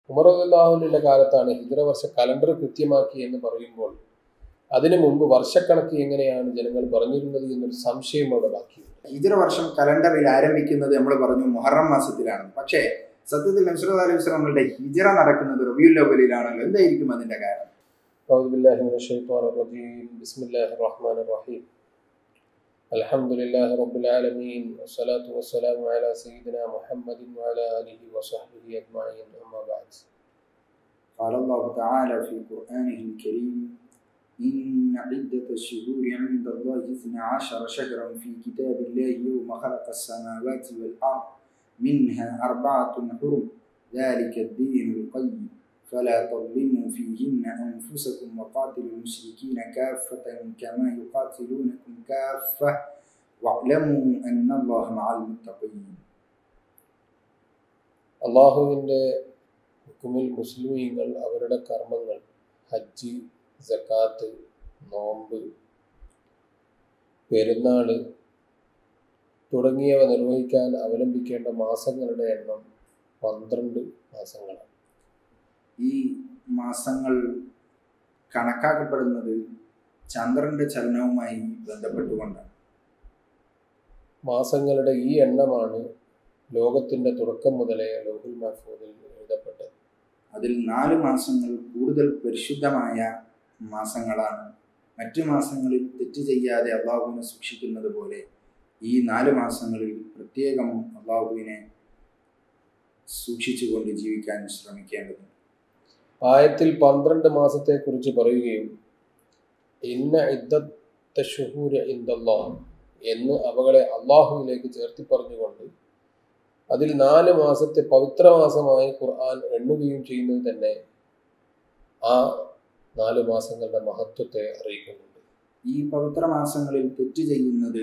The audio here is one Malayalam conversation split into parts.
ഉമർ അള്ളാഹുവിൻ്റെ കാലത്താണ് ഹിജറ വർഷ കലണ്ടർ കൃത്യമാക്കി എന്ന് പറയുമ്പോൾ അതിനു മുമ്പ് വർഷക്കണക്ക് എങ്ങനെയാണ് ജനങ്ങൾ പറഞ്ഞിരുന്നത് എന്നൊരു സംശയം അവിടെ ബാക്കിയുണ്ട് ഹിജറ വർഷം കലണ്ടറിൽ ആരംഭിക്കുന്നത് നമ്മൾ പറഞ്ഞു മുഹറം മാസത്തിലാണ് പക്ഷേ സത്യത്തിൽ നബ്സല്ലാ അലൈഹി വസ്ലങ്ങളുടെ ഹിജറ നടക്കുന്നത് റബിയുൽ അവലിലാണല്ലോ എന്തായിരിക്കും അതിന്റെ കാരണം أعوذ بالله من الشيطان الرجيم بسم الله الرحمن الرحيم الحمد لله رب العالمين والصلاة والسلام على سيدنا محمد وعلى آله وصحبه أجمعين أما بعد قال الله تعالى في قرآنه الكريم إن عدة الشهور عند الله اثنا عشر شهرا في كتاب الله يوم خلق السماوات والأرض منها أربعة حرم ذلك الدين القيم فلا تظلموا فيهن أنفسكم وقاتلوا المشركين كافة كما يقاتلونكم كافة واعلموا أن الله مع المتقين അള്ളാഹുവിൻ്റെ ഹുക്കുമിൽ മുസ്ലിമീങ്ങൾ അവരുടെ കർമ്മങ്ങൾ ഹജ്ജ് സക്കാത്ത് നോമ്പ് പെരുന്നാൾ തുടങ്ങിയവ നിർവഹിക്കാൻ അവലംബിക്കേണ്ട മാസങ്ങളുടെ എണ്ണം പന്ത്രണ്ട് മാസങ്ങളാണ് ഈ മാസങ്ങൾ കണക്കാക്കപ്പെടുന്നത് ചന്ദ്രന്റെ ചലനവുമായി ബന്ധപ്പെട്ടുകൊണ്ടാണ് മാസങ്ങളുടെ ഈ എണ്ണമാണ് ലോകത്തിൻ്റെ തുടക്കം മുതലേ ലോഹുൽ മഹ്ഫൂദിൽ എഴുതപ്പെട്ടത് അതിൽ നാല് മാസങ്ങൾ കൂടുതൽ പരിശുദ്ധമായ മാസങ്ങളാണ് മറ്റു മാസങ്ങളിൽ തെറ്റ് ചെയ്യാതെ അള്ളാഹുവിനെ സൂക്ഷിക്കുന്നത് പോലെ ഈ നാല് മാസങ്ങളിൽ പ്രത്യേകം അള്ളാഹുവിനെ സൂക്ഷിച്ചുകൊണ്ട് ജീവിക്കാൻ ശ്രമിക്കേണ്ടതുണ്ട് ആയത്തിൽ പന്ത്രണ്ട് മാസത്തെക്കുറിച്ച് പറയുകയും ഇന്ന ഇദ്ദത്ത ഷുഹൂര ഇന്ദല്ലാഹ് എന്ന് അവകളെ അള്ളാഹുവിലേക്ക് ചേർത്തി പറഞ്ഞുകൊണ്ട് അതിൽ നാല് മാസത്തെ പവിത്ര മാസമായി ഖുർആൻ എണ്ണുകയും ചെയ്യുന്നത് തന്നെ ആ നാല് മാസങ്ങളുടെ മഹത്വത്തെ അറിയിക്കുന്നുണ്ട് ഈ പവിത്ര മാസങ്ങളിൽ തെറ്റ് ചെയ്യുന്നത്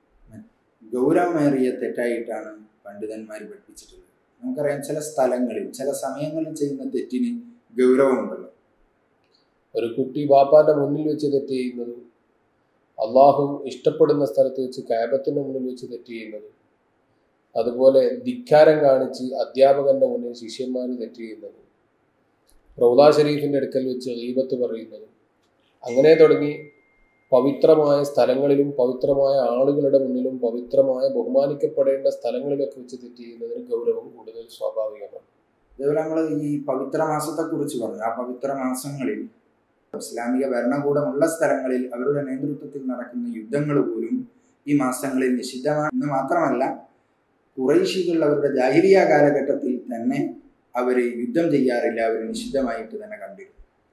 ഗൗരവമേറിയ തെറ്റായിട്ടാണ് പണ്ഡിതന്മാർ പഠിപ്പിച്ചിട്ടുള്ളത് നമുക്കറിയാം ചില സ്ഥലങ്ങളിൽ ചില സമയങ്ങളിൽ ചെയ്യുന്ന തെറ്റിന് ഗൗരവമുണ്ടല്ലോ ഒരു കുട്ടി ബാപ്പാന്റെ മുന്നിൽ വെച്ച് തെറ്റ് ചെയ്യുന്നതും അള്ളാഹു ഇഷ്ടപ്പെടുന്ന സ്ഥലത്ത് വെച്ച് കാബത്തിന്റെ മുന്നിൽ വെച്ച് തെറ്റ് ചെയ്യുന്നതും അതുപോലെ ധിക്കാരം കാണിച്ച് അധ്യാപകന്റെ മുന്നിൽ ശിഷ്യന്മാർ തെറ്റ് ചെയ്യുന്നതും റൗദാ ഷരീഫിന്റെ അടുക്കൽ വെച്ച് ഈബത്ത് പറയുന്നതും അങ്ങനെ തുടങ്ങി പവിത്രമായ സ്ഥലങ്ങളിലും പവിത്രമായ ആളുകളുടെ മുന്നിലും പവിത്രമായ ബഹുമാനിക്കപ്പെടേണ്ട സ്ഥലങ്ങളിലൊക്കെ വെച്ച് തെറ്റ് ചെയ്യുന്നതിന് ഗൗരവം കൂടുതൽ സ്വാഭാവികമാണ് അതേപോലെ നമ്മൾ ഈ പവിത്ര മാസത്തെക്കുറിച്ച് പറഞ്ഞു ആ പവിത്ര മാസങ്ങളിൽ ഇസ്ലാമിക ഭരണകൂടമുള്ള സ്ഥലങ്ങളിൽ അവരുടെ നേതൃത്വത്തിൽ നടക്കുന്ന യുദ്ധങ്ങൾ പോലും ഈ മാസങ്ങളിൽ നിഷിദ്ധമാണെന്ന് മാത്രമല്ല കുറേശികൾ അവരുടെ ജാഹിരിയ കാലഘട്ടത്തിൽ തന്നെ അവർ യുദ്ധം ചെയ്യാറില്ല അവർ നിഷിദ്ധമായിട്ട് തന്നെ കണ്ടിരുന്നു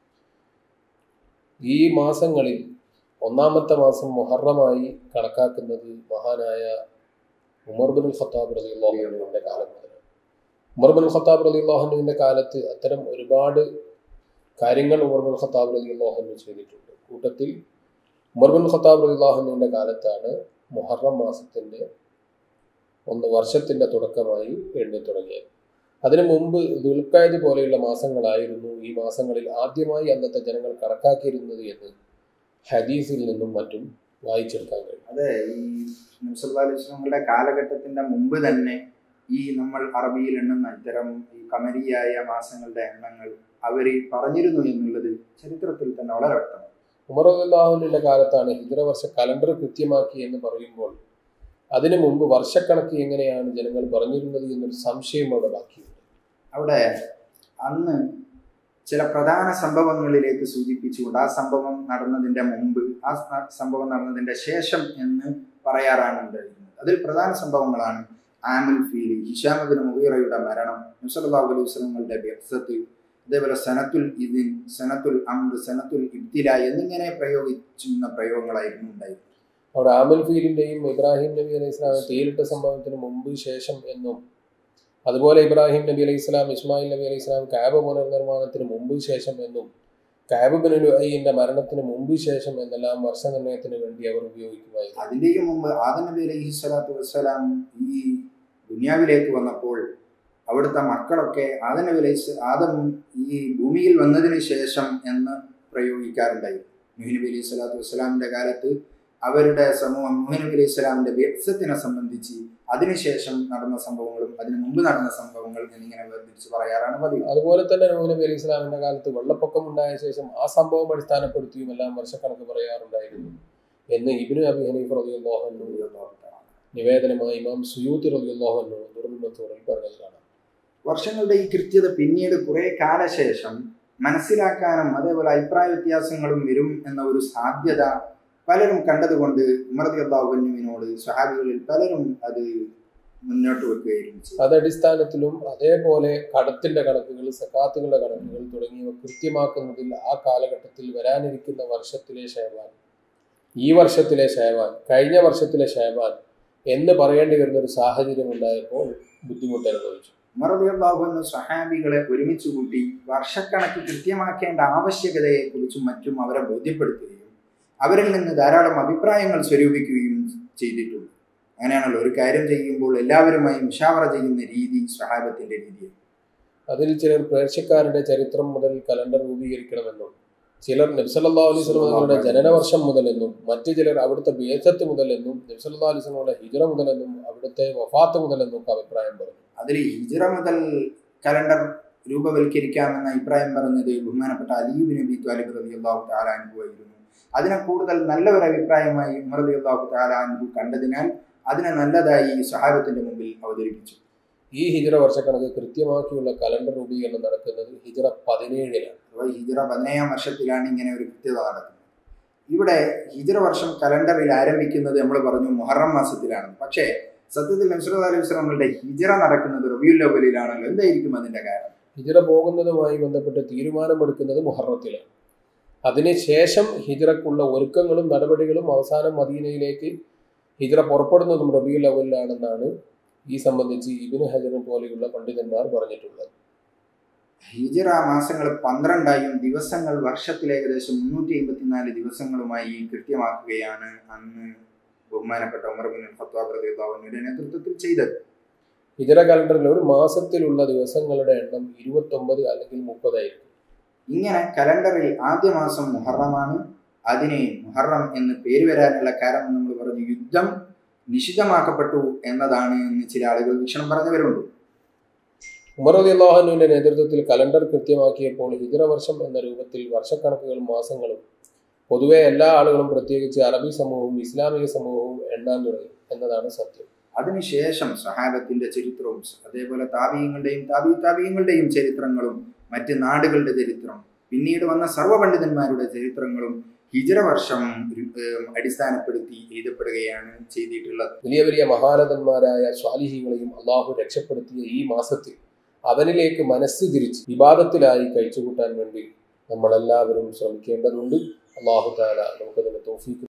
ഈ മാസങ്ങളിൽ ഒന്നാമത്തെ മാസം മുഹറമായി കണക്കാക്കുന്നത് മഹാനായ ഉമർ ബിൻ ഖത്താബ് റലി അള്ളാഹുവിൻ്റെ കാലം മുതലാണ് ഉമർ ബിൻ ഖത്താബ് റലി അള്ളാഹുവിൻ്റെ കാലത്ത് അത്തരം ഒരുപാട് കാര്യങ്ങൾ ഉമർ ബിൻ ഖത്താബ് റലി അള്ളാഹുവിന് ചെയ്തിട്ടുണ്ട് കൂട്ടത്തിൽ ഉമർ ബിൻ ഖത്താബ് റലി അള്ളാഹുവിൻ്റെ കാലത്താണ് മുഹറം മാസത്തിൻ്റെ ഒന്ന് വർഷത്തിൻ്റെ തുടക്കമായി എണ്ണി തുടങ്ങിയത് അതിനു മുമ്പ് ദുൽഖായത് പോലെയുള്ള മാസങ്ങളായിരുന്നു ഈ മാസങ്ങളിൽ ആദ്യമായി അന്നത്തെ ജനങ്ങൾ കണക്കാക്കിയിരുന്നത് എന്ന് ഹദീസിൽ നിന്നും മറ്റും വായിച്ചെടുക്കാൻ കഴിയും അതെ ഈ നബ്സല്ലാ അലൈഹി സ്വലങ്ങളുടെ കാലഘട്ടത്തിന്റെ മുമ്പ് തന്നെ ഈ നമ്മൾ അറബിയിൽ എണ്ണുന്ന ഇത്തരം ഈ കമരിയായ മാസങ്ങളുടെ എണ്ണങ്ങൾ അവർ പറഞ്ഞിരുന്നു എന്നുള്ളത് ചരിത്രത്തിൽ തന്നെ വളരെ വ്യക്തമാണ് ഉമർ അള്ളാഹുവിൻ്റെ കാലത്താണ് ഹിജറ വർഷ കലണ്ടർ കൃത്യമാക്കി എന്ന് പറയുമ്പോൾ അതിനു മുമ്പ് വർഷക്കണക്ക് എങ്ങനെയാണ് ജനങ്ങൾ പറഞ്ഞിരുന്നത് എന്നൊരു സംശയം അവിടെ ബാക്കിയുണ്ട് അവിടെ അന്ന് ചില പ്രധാന സംഭവങ്ങളിലേക്ക് സൂചിപ്പിച്ചുകൊണ്ട് ആ സംഭവം നടന്നതിന്റെ മുമ്പ് ആ സ- സംഭവം നടന്നതിന്റെ ശേഷം എന്ന് പറയാറാണ് ഉണ്ടായിരുന്നത് അതിൽ പ്രധാന സംഭവങ്ങളാണ് ആമുൽ ഫീലി ഹിഷാമബിൻ മുഹീറയുടെ മരണം മുസല്ലാഹു അലൈഹി വസ്ലങ്ങളുടെ വ്യക്തത്ത് അതേപോലെ സനത്തുൽ ഇതിൻ സനത്തുൽ അംദ് സനത്തുൽ ഇബ്തില എന്നിങ്ങനെ പ്രയോഗിച്ചിരുന്ന പ്രയോഗങ്ങളായിരുന്നു ഉണ്ടായിരുന്നത് അവിടെ ആമൽ ഫീലിന്റെയും ഇബ്രാഹിം നബി അലൈഹി ഇസ്ലാമിനെ തീയിലിട്ട സംഭവത്തിന് മുമ്പ് ശേഷം എന്നും അതുപോലെ ഇബ്രാഹിം നബി അലൈഹി ഇസ്ലാം ഇസ്മായിൽ നബി അലൈഹി ഇസ്ലാം കാബ് പുനർനിർമ്മാണത്തിന് മുമ്പ് ശേഷം എന്നും കാബ് ബിൻ ലുഅയ്യിന്റെ മരണത്തിന് മുമ്പ് ശേഷം എന്നെല്ലാം വർഷനിർണയത്തിന് വേണ്ടി അവർ ഉപയോഗിക്കുമായിരുന്നു അതിന്റെയും മുമ്പ് ആദം നബി അലൈഹി സ്വലാത്തു വസ്സലാം ഈ ദുനിയാവിലേക്ക് വന്നപ്പോൾ അവിടുത്തെ മക്കളൊക്കെ ആദം നബി അലൈഹി സ്വ- ആദം ഈ ഭൂമിയിൽ വന്നതിന് ശേഷം എന്ന് പ്രയോഗിക്കാറുണ്ടായിരുന്നു നബി നബി അലൈഹി സ്വലാത്തു വസ്സലാമിന്റെ കാലത്ത് അവരുടെ സമൂഹം മുഹനബി അലൈഹി സ്വലാമിന്റെ വ്യക്സത്തിനെ സംബന്ധിച്ച് അതിനുശേഷം നടന്ന സംഭവങ്ങളും അതിനു മുമ്പ് നടന്ന സംഭവങ്ങൾ എന്നിങ്ങനെ വേർതിരിച്ച് പറയാറാണ് പതിവ് അതുപോലെ തന്നെ നൂഹ് നബി അലൈഹി ഇസ്ലാമിന്റെ കാലത്ത് വെള്ളപ്പൊക്കം ഉണ്ടായ ശേഷം ആ സംഭവം അടിസ്ഥാനപ്പെടുത്തിയും എല്ലാം വർഷക്കണക്ക് പറയാറുണ്ടായിരുന്നു എന്ന് ഇബിനു അബി ഹനീഫ് റളിയല്ലാഹു അൻഹു നിവേദനമായി ഇമാം സുയൂത്തി റളിയല്ലാഹു അൻഹു ദുറുൽ മത്തൂറിൽ പറഞ്ഞത് കാണാം വർഷങ്ങളുടെ ഈ കൃത്യത പിന്നീട് കുറെ കാലശേഷം മനസ്സിലാക്കാനും അതേപോലെ അഭിപ്രായ വ്യത്യാസങ്ങളും വരും എന്ന ഒരു സാധ്യത പലരും കണ്ടതുകൊണ്ട് ഉമർദി അള്ളാഹുവിനോട് സ്വഹാബികളിൽ പലരും അത് മുന്നോട്ട് വെക്കുകയായിരുന്നു ചെയ്തു. അതടിസ്ഥാനത്തിലും അതേപോലെ കടത്തിന്റെ കണക്കുകൾ സക്കാത്തുകളുടെ കണക്കുകൾ തുടങ്ങിയവ കൃത്യമാക്കുന്നതിൽ ആ കാലഘട്ടത്തിൽ വരാനിരിക്കുന്ന വർഷത്തിലെ ഷേവാൻ ഈ വർഷത്തിലെ ഷേവാൻ കഴിഞ്ഞ വർഷത്തിലെ ഷേവാൻ എന്ന് പറയേണ്ടി വരുന്ന ഒരു സാഹചര്യം ഉണ്ടായപ്പോൾ ബുദ്ധിമുട്ട് അനുഭവിച്ചു ഉമർദി അള്ളാഹുവിന് സ്വഹാബികളെ ഒരുമിച്ച് കൂട്ടി വർഷക്കണക്ക് കൃത്യമാക്കേണ്ട ആവശ്യകതയെക്കുറിച്ചും മറ്റും അവരെ ബോധ്യപ്പെടുത്തുകയും അവരിൽ നിന്ന് ധാരാളം അഭിപ്രായങ്ങൾ സ്വരൂപിക്കുകയും ചെയ്തിട്ടുണ്ട് അങ്ങനെയാണല്ലോ ഒരു കാര്യം ചെയ്യുമ്പോൾ എല്ലാവരുമായി മുഷാവറ ചെയ്യുന്ന രീതി സ്വഹാബത്തിന്റെ രീതിയാണ് അതിൽ ചിലർ പേർഷ്യക്കാരുടെ ചരിത്രം മുതൽ കലണ്ടർ രൂപീകരിക്കണമെന്നും ചിലർ നബ്സല്ലാ അലൈഹി സ്വലങ്ങളുടെ ജനനവർഷം മുതലെന്നും മറ്റു ചിലർ അവിടുത്തെ ബേസത്ത് മുതലെന്നും നബ്സല്ലാ അലൈഹി സ്വലങ്ങളുടെ ഹിജറ മുതലെന്നും അവിടുത്തെ വഫാത്ത് മുതലെന്നും ഒക്കെ അഭിപ്രായം പറഞ്ഞു അതിൽ ഹിജറ മുതൽ കലണ്ടർ രൂപവൽക്കരിക്കാമെന്ന അഭിപ്രായം പറഞ്ഞത് ബഹുമാനപ്പെട്ട അലീബ് നബി ത്വാലിബ് റബി അള്ളാഹു താലാൻഹുവായിരുന്നു അതിനെ കൂടുതൽ നല്ല ഒരു അഭിപ്രായമായി ഉമർ റബി അള്ളാഹു താലാൻഹു കണ്ടതിനാൽ അതിനെ നല്ലതായി സഹാബത്തിന്റെ മുമ്പിൽ അവതരിപ്പിച്ചു ഈ ഹിജറ വർഷക്കണക്ക് കൃത്യമാക്കിയുള്ള കലണ്ടർ രൂപീകരണം നടക്കുന്നത് ഹിജറ പതിനേഴിലാണ് അഥവാ ഹിജറ പതിനേഴാം വർഷത്തിലാണ് ഇങ്ങനെ ഒരു കൃത്യത നടക്കുന്നത് ഇവിടെ ഹിജറ വർഷം കലണ്ടറിൽ ആരംഭിക്കുന്നത് നമ്മൾ പറഞ്ഞു മുഹറം മാസത്തിലാണ് പക്ഷേ സത്യത്തിൽ നബ്സല്ലാ അലൈഹി വസ്ലങ്ങളുടെ ഹിജറ നടക്കുന്നത് റബിയുൽ അവലിലാണല്ലോ എന്തായിരിക്കും അതിന്റെ കാരണം ഹിജറ പോകുന്നതുമായി ബന്ധപ്പെട്ട് തീരുമാനമെടുക്കുന്നത് മുഹറത്തിലാണ് അതിനുശേഷം ഹിജറക്കുള്ള ഒരുക്കങ്ങളും നടപടികളും അവസാനം മദീനയിലേക്ക് ഹിജറ പുറപ്പെടുന്നതും റബിയുൽ അവലിലാണെന്നാണ് ഈ സംബന്ധിച്ച് ഇബിന് ഹജറിനെ പോലെയുള്ള പണ്ഡിതന്മാർ പറഞ്ഞിട്ടുള്ളത് ഹിജറ മാസങ്ങൾ പന്ത്രണ്ടായും ദിവസങ്ങൾ വർഷത്തിൽ ഏകദേശം മുന്നൂറ്റി അമ്പത്തിനാല് ദിവസങ്ങളുമായി കൃത്യമാക്കുകയാണ് അന്ന് ബഹുമാനപ്പെട്ട ഉമർ ബിൻ ഖത്താബ് റളിയല്ലാഹുവിന്റെ നേതൃത്വത്തിൽ ചെയ്തത് ഹിജറ കലണ്ടറിൽ ഒരു മാസത്തിലുള്ള ദിവസങ്ങളുടെ എണ്ണം ഇരുപത്തൊമ്പത് അല്ലെങ്കിൽ മുപ്പതായിരിക്കും ഇങ്ങനെ കലണ്ടറിൽ ആദ്യ മാസം മുഹറമാണ് അതിനെ മുഹറം എന്ന് പേര് വരാനുള്ള കാരണം നമ്മൾ പറഞ്ഞു യുദ്ധം നിഷിദ്ധമാക്കപ്പെട്ടു എന്നതാണ് എന്ന് ചില ആളുകൾ വീക്ഷണം പറഞ്ഞവരുണ്ട് ഉമർ അലി അള്ളാഹുവിന്റെ നേതൃത്വത്തിൽ കലണ്ടർ കൃത്യമാക്കിയപ്പോൾ ഹിജറ വർഷം എന്ന രൂപത്തിൽ വർഷക്കണക്കുകളും മാസങ്ങളും പൊതുവെ എല്ലാ ആളുകളും പ്രത്യേകിച്ച് അറബി സമൂഹവും ഇസ്ലാമിക സമൂഹവും എണ്ണാൻ തുടങ്ങി എന്നതാണ് സത്യം അതിനുശേഷം സഹാബത്തിന്റെ ചരിത്രവും അതേപോലെ താപീയങ്ങളുടെയും താപി താപീയങ്ങളുടെയും ചരിത്രങ്ങളും മറ്റ് നാടുകളുടെ ചരിത്രം പിന്നീട് വന്ന സർവ്വ പണ്ഡിതന്മാരുടെ ചരിത്രങ്ങളും ഹിജറ വർഷം ഏഹ്, അടിസ്ഥാനപ്പെടുത്തി എഴുതപ്പെടുകയാണ് ചെയ്തിട്ടുള്ളത് വലിയ വലിയ മഹാരഥന്മാരായ സ്വാലിഹികളെയും അള്ളാഹു രക്ഷപ്പെടുത്തിയ ഈ മാസത്തിൽ അവനിലേക്ക് മനസ്സ് തിരിച്ച് വിവാദത്തിലായി കഴിച്ചുകൂട്ടാൻ വേണ്ടി നമ്മളെല്ലാവരും ശ്രമിക്കേണ്ടതുണ്ട് അള്ളാഹു താല നമുക്കതിന് തോഫീക്ക്